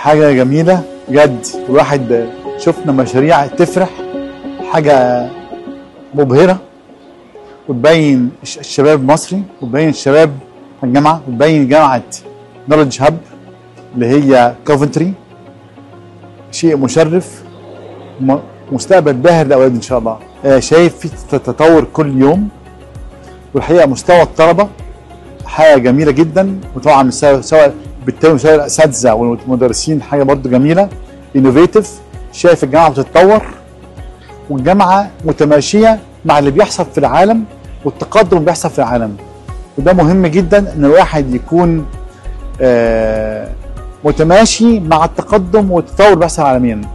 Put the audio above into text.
حاجة جميلة بجد الواحد شفنا مشاريع تفرح حاجة مبهرة وتبين الش- الشباب المصري وتبين الشباب الجامعة وتبين جامعة نولج هاب اللي هي كوفنتري شيء مشرف م- مستقبل باهر لأولاد إن شاء الله آه، شايف في ت- تطور كل يوم والحقيقة مستوى الطلبة حاجة جميلة جدا وطبعا سواء سواء بالتالي مستوى الأساتذة والمدرسين حاجة برضو جميلة انوفيتيف شايف الجامعة بتتطور والجامعة متماشية مع اللي بيحصل في العالم والتقدم اللي بيحصل في العالم وده مهم جدا ان الواحد يكون آه، متماشي مع التقدم والتطور اللي بيحصل عالميا